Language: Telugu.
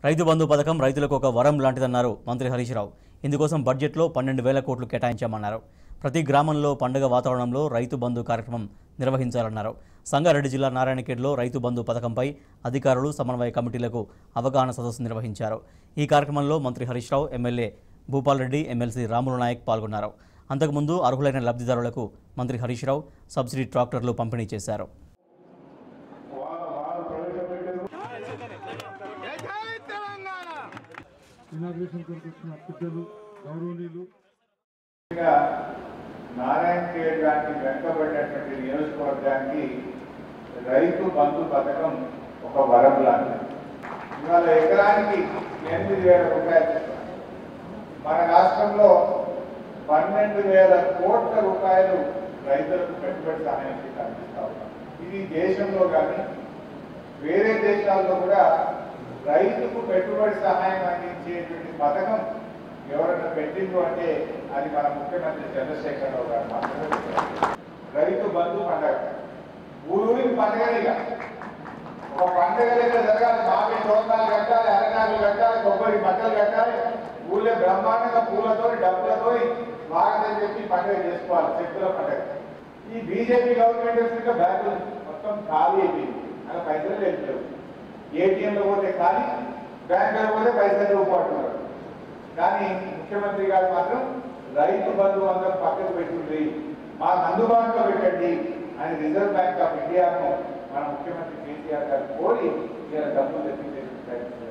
రైతు బంధు పథకం రైతులకు ఒక వరం లాంటిదన్నారు మంత్రి హరీష్ రావు ఇందుకోసం బడ్జెట్లో పన్నెండు వేల కోట్లు కేటాయించామన్నారు ప్రతి గ్రామంలో పండుగ వాతావరణంలో రైతు బంధు కార్యక్రమం నిర్వహించాలన్నారు సంగారెడ్డి జిల్లా నారాయణఖేడ్లో రైతు బంధు పథకంపై అధికారులు సమన్వయ కమిటీలకు అవగాహన సదస్సు నిర్వహించారు ఈ కార్యక్రమంలో మంత్రి హరీష్ రావు ఎమ్మెల్యే భూపాల్ రెడ్డి ఎమ్మెల్సీ రాములు నాయక్ పాల్గొన్నారు అంతకుముందు అర్హులైన లబ్ధిదారులకు మంత్రి హరీష్ రావు సబ్సిడీ ట్రాక్టర్లు పంపిణీ చేశారు ఇనాగ్రేషన్ కొరకు వచ్చిన పెద్దలు గౌరవనీయులు ముఖ్యంగా నారాయణ ఖేడ్ లాంటి వెనుకబడినటువంటి నియోజకవర్గానికి రైతు బంధు పథకం ఒక వరం లాంటిది ఇవాళ ఎకరానికి ఎనిమిది వేల రూపాయలు ఇస్తున్నారు. మన రాష్ట్రంలో పన్నెండు వేల కోట్ల రూపాయలు రైతులకు పెట్టుబడి సహాయం కింద అందిస్తా ఉన్నాం ఇది దేశంలో కానీ వేరే దేశాల్లో కూడా రైతుకు పెట్టుబడి సహాయం అందించేటువంటి పథకం ఎవరైనా పెట్టిండ్రు అంటే అది మన ముఖ్యమంత్రి చంద్రశేఖరరావు గారు మాత్రమే పెట్టారు. రైతు బంధు పండగ ఊరూరికి పండగనిగా ఒక పండగ దగ్గర జరగాలి మామిడి తోరణాలు కట్టాలి అరణాలు కట్టాలి కొబ్బరి బట్టలు కట్టాలి ఊళ్ళో బ్రహ్మాండంగా పూలతో డబ్బులతో స్వాగతం చెప్పి పండుగ చేసుకోవాలి చెక్కుల పండుగ ఈ బీజేపీ గవర్నమెంట్ వచ్చినాక బ్యాంకులు మొత్తం ఖాళీ అయిపోయింది అలా పైసలు లేదు ఏటీఎంలో పోతే ఖాళీ బ్యాంకులో పోతే పైసలు ఇవ్వబడుతున్నారు కానీ ముఖ్యమంత్రి గారు మాత్రం రైతు బంధు అందరూ పక్కకు పెట్టుండ్రి మాకు అందుబాటులో పెట్టండి అని రిజర్వ్ బ్యాంక్ ఆఫ్ ఇండియాను మన ముఖ్యమంత్రి కేసీఆర్ గారు కోరి ఇలా డబ్బులు తెప్పించే ప్రయత్నం